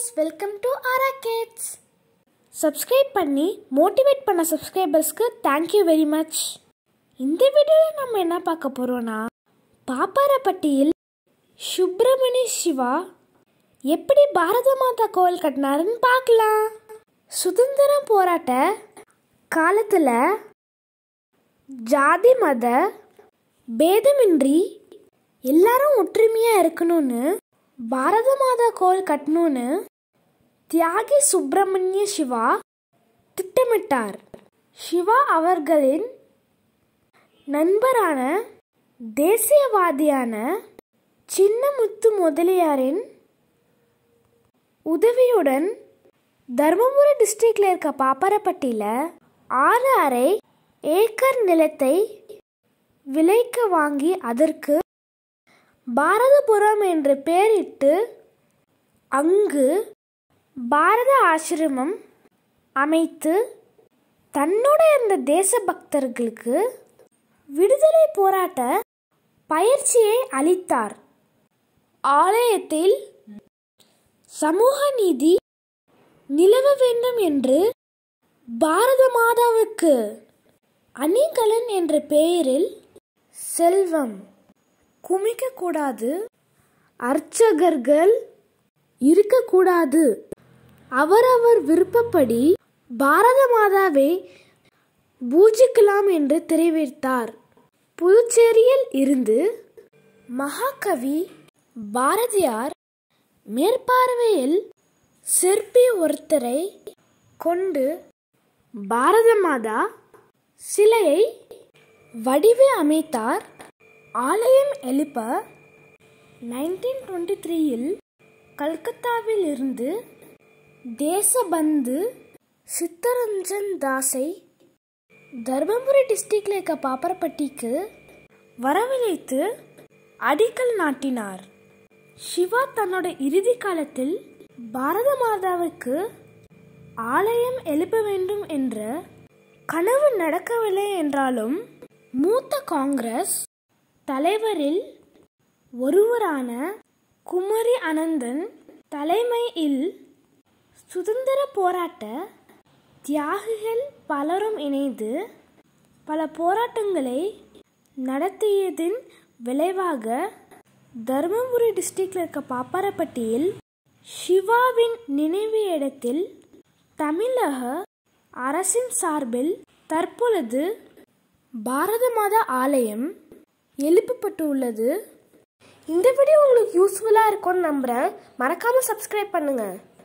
guys welcome to Aura kids subscribe பண்ணி motivate பண்ண சப்ஸ்கிரைபர்ஸ்க்கு தேங்க்யூ வெரி மச் இந்த வீடியோவில் நம்ம என்ன பார்க்க போகிறோன்னா பாப்பாரப்பட்டியில் சுப்பிரமணிய சிவா எப்படி பாரத மாதா கோவில் கட்டினாருன்னு பார்க்கலாம் சுதந்திர போராட்ட காலத்தில் ஜாதி மத பேதமின்றி எல்லாரும் ஒற்றுமையாக இருக்கணும்னு பாரத மாதா கோவில் கட்டணும்னு தியாகி சுப்பிரமணிய சிவா திட்டமிட்டார் சிவா அவர்களின் நண்பரான தேசியவாதியான சின்னமுத்து முதலியாரின் உதவியுடன் தருமபுரி டிஸ்ட்ரிக்ட்ல இருக்க பாப்பரப்பட்டியில் ஆறு அறை ஏக்கர் நிலத்தை விலைக்கு வாங்கி அதற்கு பாரதபுரம் என்று பெயரிட்டு அங்கு பாரத ஆசிரமம் அமைத்து தன்னோட இருந்த தேசபக்தர்களுக்கு விடுதலை போராட்ட பயிற்சியை அளித்தார் ஆலயத்தில் சமூக நீதி நிலவ வேண்டும் என்று பாரத மாதாவுக்கு அணிகலன் என்ற பெயரில் செல்வம் குமிக்கக்கூடாது அர்ச்சகர்கள் இருக்கக்கூடாது அவரவர் விருப்பப்படி பாரத மாதாவை பூஜிக்கலாம் என்று தெரிவித்தார் புதுச்சேரியில் இருந்து மகாகவி பாரதியார் மேற்பார்வையில் சிற்பி ஒருத்தரை கொண்டு பாரத மாதா சிலையை வடிவு அமைத்தார் ஆலயம் எழுப்ப நைன்டீன் டுவெண்ட்டி த்ரீயில் கல்கத்தாவில் இருந்து தேசபந்து சித்தரஞ்சன் தாஸை தர்மபுரி டிஸ்ட்ரிக்ட்ல இருக்க பாப்பரப்பட்டிக்கு வரவழைத்து அடிக்கல் நாட்டினார் சிவா தன்னோட இறுதி காலத்தில் பாரத மாதாவுக்கு ஆலயம் எழுப்ப வேண்டும் என்ற கனவு நடக்கவில்லை என்றாலும் மூத்த காங்கிரஸ் தலைவரில் ஒருவரான குமரி அனந்தன் தலைமையில் சுதந்திர போராட்ட தியாகிகள் பலரும் இணைந்து பல போராட்டங்களை நடத்தியதின் விளைவாக தருமபுரி டிஸ்ட்ரிக்ட்ல இருக்க பாப்பாரப்பட்டியில் சிவாவின் நினைவு இடத்தில் தமிழக அரசின் சார்பில் தற்பொழுது பாரத மாதா ஆலயம் எழுப்பப்பட்டு உள்ளது இந்த வீடியோ உங்களுக்கு யூஸ்ஃபுல்லாக இருக்கும்னு நம்புகிறேன் மறக்காமல் சப்ஸ்கிரைப் பண்ணுங்கள்